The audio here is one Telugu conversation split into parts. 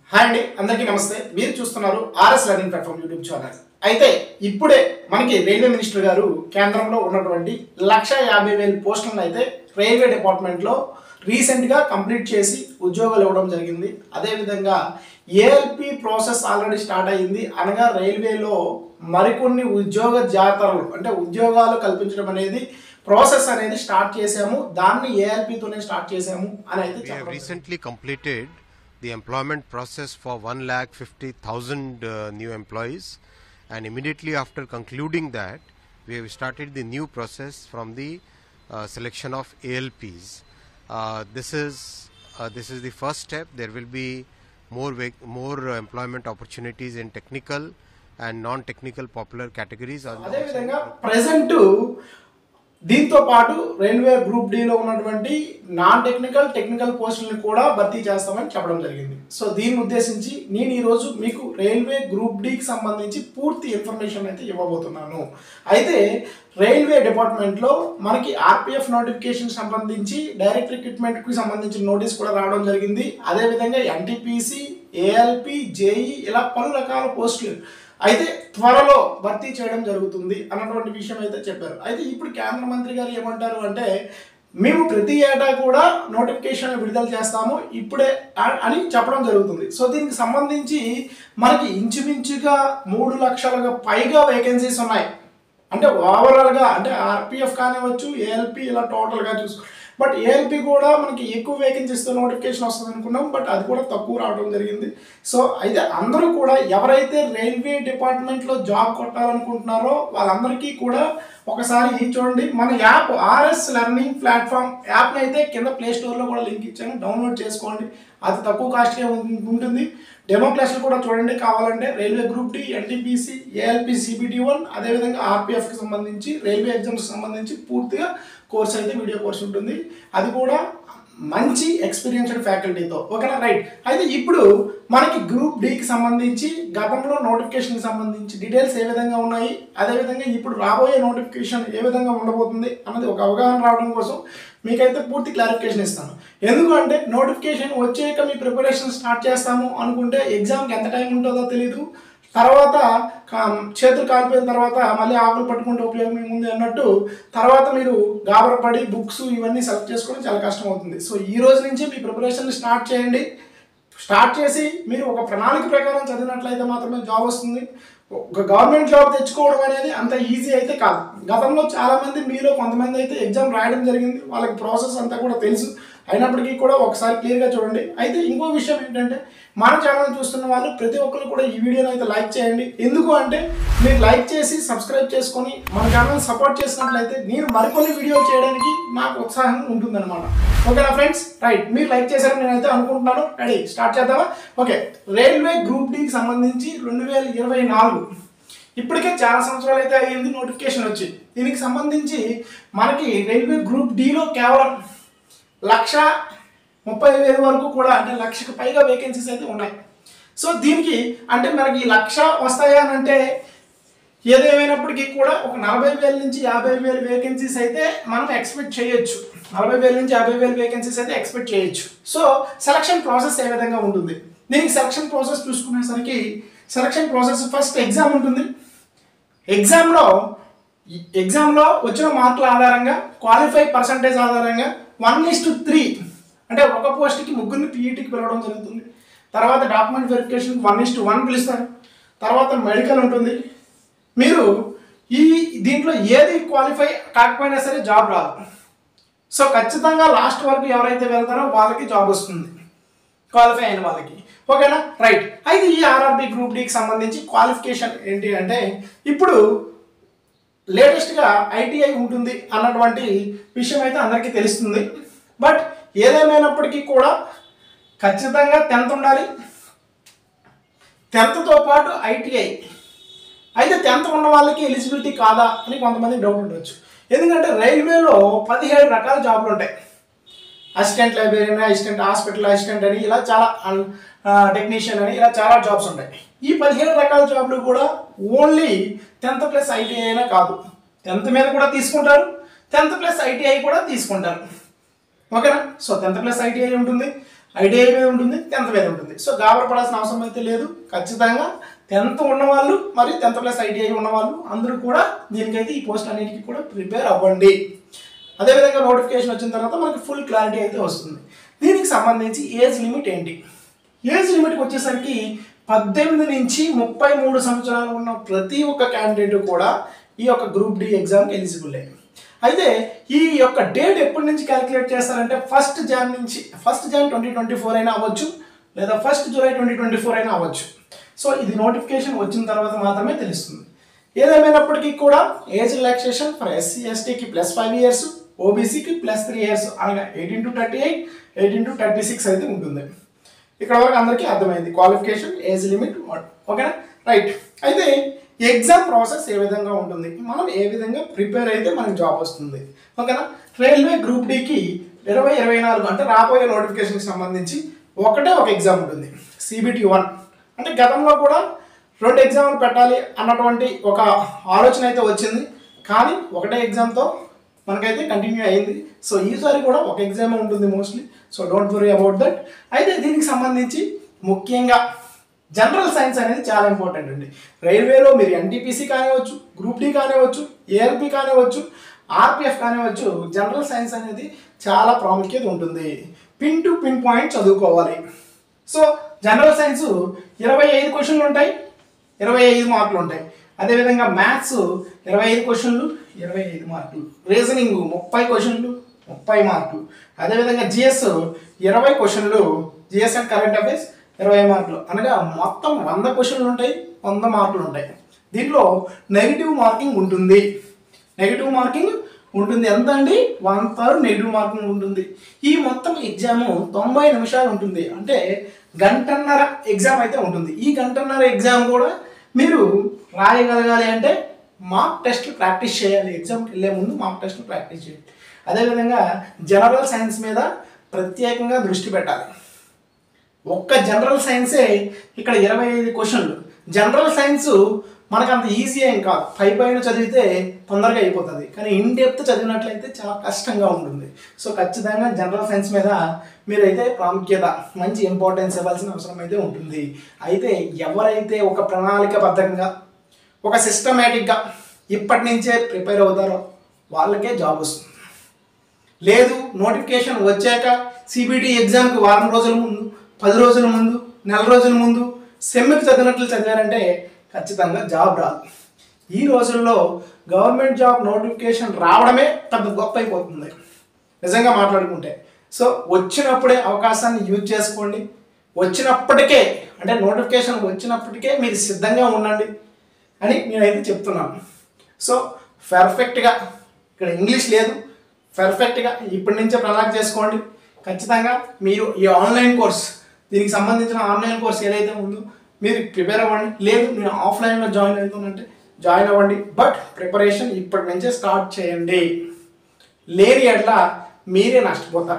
హాయ్ అండి అందరికీ నమస్తే మీరు చూస్తున్నారు RS learning platform YouTube channel అయితే ఇప్పుడే మనకి రైల్వే మినిస్టర్ గారు కేంద్రంలో ఉన్నటువంటి లక్ష యాభై వేల పోస్టులను అయితే రైల్వే డిపార్ట్మెంట్లో రీసెంట్గా కంప్లీట్ చేసి ఉద్యోగాలు ఇవ్వడం జరిగింది అదేవిధంగా ఏఎల్పి ప్రాసెస్ ఆల్రెడీ స్టార్ట్ అయ్యింది అనగా రైల్వేలో మరికొన్ని ఉద్యోగ జాతరలు అంటే ఉద్యోగాలు కల్పించడం అనేది ప్రాసెస్ అనేది స్టార్ట్ చేసాము దాన్ని ఏఎల్పితోనే స్టార్ట్ చేసాము అని అయితే We have చెప్పడం recently completed the employment process for 1,50,000 uh, new employees, and immediately after concluding that, we have started the new process from the uh, selection of ALPs. Uh, this is uh, this is the first step. There will be more vac- more uh, employment opportunities in technical and non-technical popular categories. are also- అదేవిధంగా ప్రజెంట్ దీంతో పాటు రైల్వే గ్రూప్ డిలో ఉన్నటువంటి నాన్ టెక్నికల్ టెక్నికల్ పోస్టులను కూడా భర్తీ చేస్తామని చెప్పడం జరిగింది సో దీన్ని ఉద్దేశించి నేను ఈరోజు మీకు రైల్వే గ్రూప్ డికి సంబంధించి పూర్తి ఇన్ఫర్మేషన్ అయితే ఇవ్వబోతున్నాను అయితే రైల్వే డిపార్ట్మెంట్లో మనకి ఆర్పిఎఫ్ నోటిఫికేషన్ సంబంధించి డైరెక్ట్ రిక్రూట్మెంట్కి సంబంధించిన నోటీస్ కూడా రావడం జరిగింది అదేవిధంగా ఎన్టీపీసీ ఏఎల్పి జేఈ ఇలా పలు రకాల పోస్టులు అయితే త్వరలో భర్తీ చేయడం జరుగుతుంది అన్నటువంటి విషయం అయితే చెప్పారు అయితే ఇప్పుడు కేంద్ర మంత్రి గారు ఏమంటారు అంటే మేము ప్రతి ఏటా కూడా నోటిఫికేషన్ విడుదల చేస్తాము ఇప్పుడే అ- అని చెప్పడం జరుగుతుంది సో దీనికి సంబంధించి మనకి ఇంచుమించుగా మూడు లక్షలకు పైగా వేకెన్సీస్ ఉన్నాయి అంటే ఓవరాల్గా అంటే ఆర్పిఎఫ్ కానివ్వచ్చు ఏఎల్పి ఇలా టోటల్గా చూసుకో బట్ ఏఎల్పి కూడా మనకి ఎక్కువ వేకెన్సీస్తో నోటిఫికేషన్ వస్తుంది అనుకున్నాం బట్ అది కూడా తక్కువ రావడం జరిగింది సో అయితే అందరూ కూడా ఎవరైతే రైల్వే డిపార్ట్మెంట్లో జాబ్ కొట్టాలనుకుంటున్నారో వాళ్ళందరికీ కూడా ఒకసారి చూడండి మన యాప్ ఆర్ఎస్ లెర్నింగ్ ప్లాట్ఫామ్ యాప్ని అయితే కింద ప్లే స్టోర్లో కూడా లింక్ ఇచ్చాను డౌన్లోడ్ చేసుకోండి అది తక్కువ కాస్ట్గా ఉంటుంది డెమో క్లాసులు కూడా చూడండి కావాలంటే railway group D NTPC ALP CBT one అదేవిధంగా ఆర్పిఎఫ్కి సంబంధించి రైల్వే ఎగ్జామ్స్కి సంబంధించి పూర్తిగా కోర్స్ అయితే వీడియో కోర్స్ ఉంటుంది అది కూడా మంచి ఎక్స్పీరియన్స్డ్ ఫ్యాకల్టీతో ఓకేనా రైట్ అయితే ఇప్పుడు మనకి గ్రూప్ డికి సంబంధించి గతంలో నోటిఫికేషన్కి సంబంధించి డీటెయిల్స్ ఏ విధంగా ఉన్నాయి అదేవిధంగా ఇప్పుడు రాబోయే నోటిఫికేషన్ ఏ విధంగా ఉండబోతుంది అన్నది ఒక అవగాహన రావడం కోసం మీకైతే పూర్తి క్లారిఫికేషన్ ఇస్తాను ఎందుకంటే నోటిఫికేషన్ వచ్చాక మీ ప్రిపరేషన్ స్టార్ట్ చేస్తాము అనుకుంటే ఎగ్జామ్కి ఎంత టైం ఉంటుందో తెలీదు తర్వాత కా- చేతులు కాలిపోయిన తర్వాత మళ్ళీ ఆకులు పట్టుకుంటే ఉపయోగం ఏముంది అన్నట్టు తర్వాత మీరు గాబరపడి బుక్స్ ఇవన్నీ సెలెక్ట్ చేసుకోవడం చాలా కష్టం అవుతుంది సో ఈ రోజు నుంచి మీ ప్రిపరేషన్ స్టార్ట్ చేయండి స్టార్ట్ చేసి మీరు ఒక ప్రణాళిక ప్రకారం చదివినట్లయితే మాత్రమే జాబ్ వస్తుంది ఒక గవర్నమెంట్ జాబ్ తెచ్చుకోవడం అనేది అంత ఈజీ అయితే కాదు గతంలో చాలామంది మీలో కొంతమంది అయితే ఎగ్జామ్ రాయడం జరిగింది వాళ్ళకి ప్రాసెస్ అంతా కూడా తెలుసు అయినప్పటికీ కూడా ఒకసారి క్లియర్గా చూడండి అయితే ఇంకో విషయం ఏంటంటే మన ఛానల్ చూస్తున్న వాళ్ళు ప్రతి ఒక్కరు కూడా ఈ వీడియోని అయితే లైక్ చేయండి ఎందుకు అంటే మీరు లైక్ చేసి సబ్స్క్రైబ్ చేసుకొని మన ఛానల్ సపోర్ట్ చేసినట్లయితే నేను మరికొన్ని వీడియోలు చేయడానికి నాకు ఉత్సాహం ఉంటుందన్నమాట ఓకేనా ఫ్రెండ్స్ రైట్ మీరు లైక్ చేశారని నేనైతే అనుకుంటున్నాను రెడీ స్టార్ట్ చేద్దామా ఓకే రైల్వే గ్రూప్ డికి సంబంధించి రెండు వేల ఇరవై నాలుగు ఇప్పటికే చాలా సంవత్సరాలు అయితే అయ్యింది నోటిఫికేషన్ వచ్చి దీనికి సంబంధించి మనకి రైల్వే గ్రూప్ డిలో కేవలం లక్ష ముప్పై వేల వరకు కూడా అంటే లక్షకు పైగా వేకెన్సీస్ అయితే ఉన్నాయి సో దీనికి అంటే మనకి ఈ లక్ష వస్తాయా అని అంటే ఏదేమైనప్పటికీ కూడా ఒక నలభై వేల నుంచి యాభై వేల వేకెన్సీస్ అయితే మనం ఎక్స్పెక్ట్ చేయొచ్చు నలభై వేల నుంచి యాభై వేల వేకెన్సీస్ అయితే ఎక్స్పెక్ట్ చేయొచ్చు సో సెలక్షన్ ప్రాసెస్ ఏ విధంగా ఉంటుంది దీనికి సెలక్షన్ ప్రాసెస్ చూసుకునేసరికి సెలక్షన్ ప్రాసెస్ ఫస్ట్ ఎగ్జామ్ ఉంటుంది ఎగ్జామ్లో ఎగ్జామ్లో వచ్చిన మార్కుల ఆధారంగా క్వాలిఫై పర్సంటేజ్ ఆధారంగా వన్ ఇస్ టు త్రీ అంటే ఒక పోస్ట్కి ముగ్గురిని పీఈటీకి పిలవడం జరుగుతుంది తర్వాత document verification one is to one పిలుస్తారు తర్వాత మెడికల్ ఉంటుంది మీరు ఈ దీంట్లో ఏది క్వాలిఫై కాకపోయినా సరే జాబ్ రాదు సో ఖచ్చితంగా లాస్ట్ వరకు ఎవరైతే వెళ్తారో వాళ్ళకి జాబ్ వస్తుంది క్వాలిఫై అయిన వాళ్ళకి ఓకేనా రైట్ అయితే ఈ ఆర్ఆర్బి గ్రూప్ డికి సంబంధించి క్వాలిఫికేషన్ ఏంటి అంటే ఇప్పుడు లేటెస్ట్గా ఐటీఐ ఉంటుంది అన్నటువంటి విషయం అయితే అందరికీ తెలుస్తుంది బట్ ఏదేమైనప్పటికీ కూడా ఖచ్చితంగా టెన్త్ ఉండాలి టెన్త్తో పాటు ఐటీఐ అయితే టెన్త్ ఉన్న వాళ్ళకి ఎలిజిబిలిటీ కాదా అని కొంతమంది డౌట్ ఉండొచ్చు ఎందుకంటే రైల్వేలో పదిహేడు రకాల జాబ్లు ఉంటాయి assistant librarian assistant hospital assistant అని ఇలా చాలా టెక్నీషియన్ అని ఇలా చాలా జాబ్స్ ఉంటాయి ఈ పదిహేడు రకాల జాబ్లు కూడా ఓన్లీ టెన్త్ ప్లస్ ఐటీఐ అయినా కాదు టెన్త్ మీద కూడా తీసుకుంటారు టెన్త్ ప్లస్ ఐటీఐ కూడా తీసుకుంటారు ఓకేనా సో టెన్త్ ప్లస్ ఐటీఐ ఉంటుంది ఐటీఐ మీద ఉంటుంది టెన్త్ మీద ఉంటుంది సో గాబరపడాల్సిన అవసరం అయితే లేదు ఖచ్చితంగా టెన్త్ ఉన్నవాళ్ళు మరి టెన్త్ ప్లస్ ఐటీఐ ఉన్నవాళ్ళు అందరూ కూడా దీనికైతే ఈ పోస్ట్ అన్నిటికీ కూడా ప్రిపేర్ అవ్వండి అదేవిధంగా నోటిఫికేషన్ వచ్చిన తర్వాత మనకి ఫుల్ క్లారిటీ అయితే వస్తుంది దీనికి సంబంధించి ఏజ్ లిమిట్ ఏంటి ఏజ్ లిమిట్కి వచ్చేసరికి పద్దెనిమిది నుంచి ముప్పై మూడు సంవత్సరాలు ఉన్న ప్రతి ఒక్క క్యాండిడేట్ కూడా ఈ యొక్క గ్రూప్ డి ఎగ్జామ్కి ఎలిజిబుల్ అయితే ఈ యొక్క డేట్ ఎప్పటి నుంచి క్యాలిక్యులేట్ చేస్తారంటే ఫస్ట్ జాన్ నుంచి first Jan twenty twenty four అయినా అవ్వచ్చు లేదా first July twenty twenty four అయినా అవ్వచ్చు సో ఇది నోటిఫికేషన్ వచ్చిన తర్వాత మాత్రమే తెలుస్తుంది ఏదేమైనప్పటికీ కూడా ఏజ్ రిలాక్సేషన్ ఫర్ ఎస్సీ ఎస్టీకి ప్లస్ ఫైవ్ ఇయర్స్ ఓబీసీకి ప్లస్ త్రీ ఇయర్స్ అనగా eighteen to thirty eight eighteen to thirty six అయితే ఉంటుంది ఇక్కడ వరకు అందరికీ అర్థమైంది క్వాలిఫికేషన్ ఏజ్ లిమిట్ ఓకేనా రైట్ అయితే ఎగ్జామ్ ప్రాసెస్ ఏ విధంగా ఉంటుంది మనం ఏ విధంగా ప్రిపేర్ అయితే మనకి జాబ్ వస్తుంది ఓకేనా రైల్వే గ్రూప్ డికి ఇరవై ఇరవై నాలుగు అంటే రాబోయే నోటిఫికేషన్కి సంబంధించి ఒకటే ఒక ఎగ్జామ్ ఉంటుంది సిబిటి వన్ అంటే గతంలో కూడా రెండు ఎగ్జామ్లు పెట్టాలి అన్నటువంటి ఒక ఆలోచన అయితే వచ్చింది కానీ ఒకటే ఎగ్జామ్తో మనకైతే కంటిన్యూ అయింది సో ఈసారి కూడా ఒక ఎగ్జామ్ ఉంటుంది mostly so don't worry about that అయితే దీనికి సంబంధించి ముఖ్యంగా జనరల్ సైన్స్ అనేది చాలా ఇంపార్టెంట్ అండి రైల్వేలో మీరు ఎన్టీపీసీ కానివచ్చు గ్రూప్ డి కానివచ్చు ఏఎల్పి కానివచ్చు ఆర్పిఎఫ్ కానివచ్చు జనరల్ సైన్స్ అనేది చాలా ప్రాముఖ్యత ఉంటుంది పిన్ టు పిన్ పాయింట్ చదువుకోవాలి సో జనరల్ సైన్స్ ఇరవై ఐదు క్వశ్చన్లు ఉంటాయి ఇరవై ఐదు మార్కులు ఉంటాయి అదేవిధంగా మ్యాథ్స్ ఇరవై ఐదు క్వశ్చన్లు ఇరవై ఐదు మార్కులు రీజనింగ్ ముప్పై క్వశ్చన్లు ముప్పై మార్కులు అదేవిధంగా జిఎస్ ఇరవై క్వశ్చన్లు జిఎస్ అండ్ కరెంట్ అఫైర్స్ ఇరవై మార్కులు అనగా మొత్తం వంద క్వశ్చన్లు ఉంటాయి వంద మార్కులు ఉంటాయి దీంట్లో నెగిటివ్ మార్కింగ్ ఉంటుంది నెగిటివ్ మార్కింగ్ ఉంటుంది ఎంత అండి వన్ థర్డ్ నెగిటివ్ మార్కింగ్ ఉంటుంది ఈ మొత్తం ఎగ్జామ్ తొంభై నిమిషాలు ఉంటుంది అంటే గంటన్నర ఎగ్జామ్ అయితే ఉంటుంది ఈ గంటన్నర ఎగ్జామ్ కూడా మీరు రాయగలగాలి అంటే మాక్ టెస్ట్ ప్రాక్టీస్ చేయాలి ఎగ్జామ్కి వెళ్ళే ముందు మాక్ టెస్ట్ ప్రాక్టీస్ చేయాలి అదేవిధంగా జనరల్ సైన్స్ మీద ప్రత్యేకంగా దృష్టి పెట్టాలి ఒక్క జనరల్ సైన్సే ఇక్కడ ఇరవై ఐదు క్వశ్చన్లు జనరల్ సైన్స్ మనకు అంత ఈజీ ఏం కాదు పై పైన చదివితే తొందరగా అయిపోతుంది కానీ ఇన్ డెప్త్ చదివినట్లయితే చాలా కష్టంగా ఉంటుంది సో ఖచ్చితంగా జనరల్ సైన్స్ మీద మీరైతే ప్రాముఖ్యత మంచి ఇంపార్టెన్స్ ఇవ్వాల్సిన అవసరం అయితే ఉంటుంది అయితే ఎవరైతే ఒక ప్రణాళికబద్ధంగా ఒక సిస్టమేటిక్గా ఇప్పటి నుంచే ప్రిపేర్ అవుతారో వాళ్ళకే జాబ్ వస్తుంది లేదు నోటిఫికేషన్ వచ్చాక సిబిటి ఎగ్జామ్కి వారం రోజుల ముందు పది రోజుల ముందు నెల రోజుల ముందు సెమ్కి చదివినట్లు చదివారంటే ఖచ్చితంగా జాబ్ రాదు ఈ రోజుల్లో గవర్నమెంట్ జాబ్ నోటిఫికేషన్ రావడమే పెద్ద గొప్ప అయిపోతుంది నిజంగా మాట్లాడుకుంటే సో వచ్చినప్పుడే అవకాశాన్ని యూజ్ చేసుకోండి వచ్చినప్పటికే అంటే నోటిఫికేషన్ వచ్చినప్పటికే మీరు సిద్ధంగా ఉండండి అని నేనైతే చెప్తున్నాను సో పర్ఫెక్ట్గా ఇక్కడ ఇంగ్లీష్ లేదు పర్ఫెక్ట్గా ఇప్పటి నుంచే ప్రణాళిక చేసుకోండి ఖచ్చితంగా మీరు ఈ ఆన్లైన్ కోర్స్ దీనికి సంబంధించిన ఆన్లైన్ కోర్స్ ఏదైతే ఉందో మీరు ప్రిపేర్ అవ్వండి లేదు నేను ఆఫ్లైన్లో జాయిన్ అవుతానంటే జాయిన్ అవ్వండి బట్ ప్రిపరేషన్ ఇప్పటి నుంచే స్టార్ట్ చేయండి లేని ఎట్లా మీరే నష్టపోతారు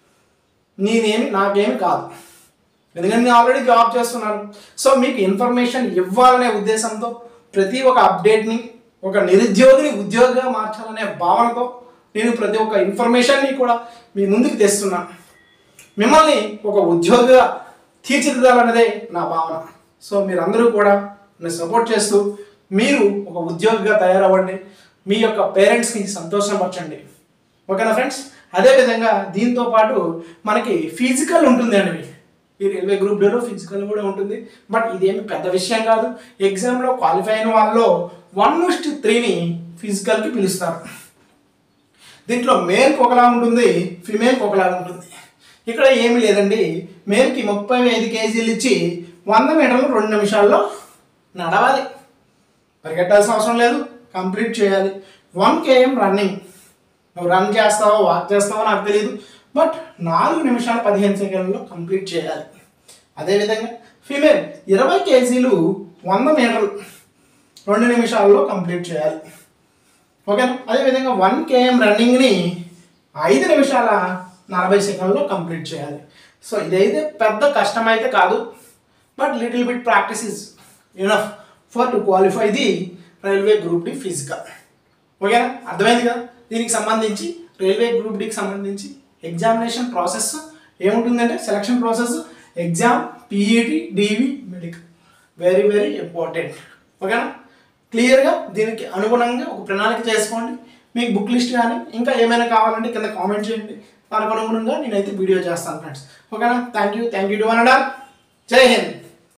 నేనేమి నాకేమి కాదు ఎందుకంటే నేను ఆల్రెడీ జాబ్ చేస్తున్నాను సో మీకు ఇన్ఫర్మేషన్ ఇవ్వాలనే ఉద్దేశంతో ప్రతి ఒక్క అప్డేట్ని ఒక నిరుద్యోగిని ఉద్యోగిగా మార్చాలనే భావనతో నేను ప్రతి ఒక్క ఇన్ఫర్మేషన్ని కూడా మీ ముందుకు తెస్తున్నాను మిమ్మల్ని ఒక ఉద్యోగిగా తీర్చిదిద్దాలన్నదే నా భావన సో మీరందరూ కూడా నన్ను సపోర్ట్ చేస్తూ మీరు ఒక ఉద్యోగిగా తయారవ్వండి మీ యొక్క పేరెంట్స్ని సంతోషపరచండి ఓకేనా ఫ్రెండ్స్ అదేవిధంగా దీంతో పాటు మనకి ఫిజికల్ ఉంటుంది అండి ఈ రైల్వే గ్రూప్ డేలో ఫిజికల్ కూడా ఉంటుంది బట్ ఇదేమి పెద్ద విషయం కాదు ఎగ్జామ్లో క్వాలిఫై అయిన వాళ్ళలో వన్ టు త్రీని ఫిజికల్కి పిలుస్తారు దీంట్లో మేల్కి ఒకలా ఉంటుంది ఫిమేల్కి ఒకలా ఉంటుంది ఇక్కడ ఏమీ లేదండి మేల్కి ముప్పై ఐదు కేజీలు ఇచ్చి వంద మీటర్లు రెండు నిమిషాల్లో నడవాలి పరిగెట్టాల్సిన అవసరం లేదు కంప్లీట్ చేయాలి వన్ కేఎం రన్నింగ్ నువ్వు రన్ చేస్తావో వాక్ చేస్తావో నాకు తెలియదు బట్ నాలుగు నిమిషాలు పదిహేను సెకండ్లో కంప్లీట్ చేయాలి అదేవిధంగా ఫీమేల్ ఇరవై కేజీలు వంద మీటర్లు రెండు నిమిషాల్లో కంప్లీట్ చేయాలి ఓకేనా అదేవిధంగా వన్ కేఎం రన్నింగ్ని ఐదు నిమిషాల నలభై సెకండ్లో కంప్లీట్ చేయాలి సో ఇదైతే పెద్ద కష్టం అయితే కాదు but little bit practice is enough for to qualify the railway group D physical ఓకేనా అర్థమైంది కదా దీనికి సంబంధించి రైల్వే గ్రూప్ డికి సంబంధించి ఎగ్జామినేషన్ ప్రాసెస్ ఏముంటుందంటే selection process exam PET DV medical very very important ఓకేనా క్లియర్గా దీనికి అనుగుణంగా ఒక ప్రణాళిక చేసుకోండి మీకు బుక్ లిస్ట్ కానీ ఇంకా ఏమైనా కావాలంటే కింద కామెంట్ చేయండి దానికి అనుగుణంగా నేనైతే వీడియో చేస్తాను ఫ్రెండ్స్ ఓకేనా thank you thank you to అనడా జై హింద్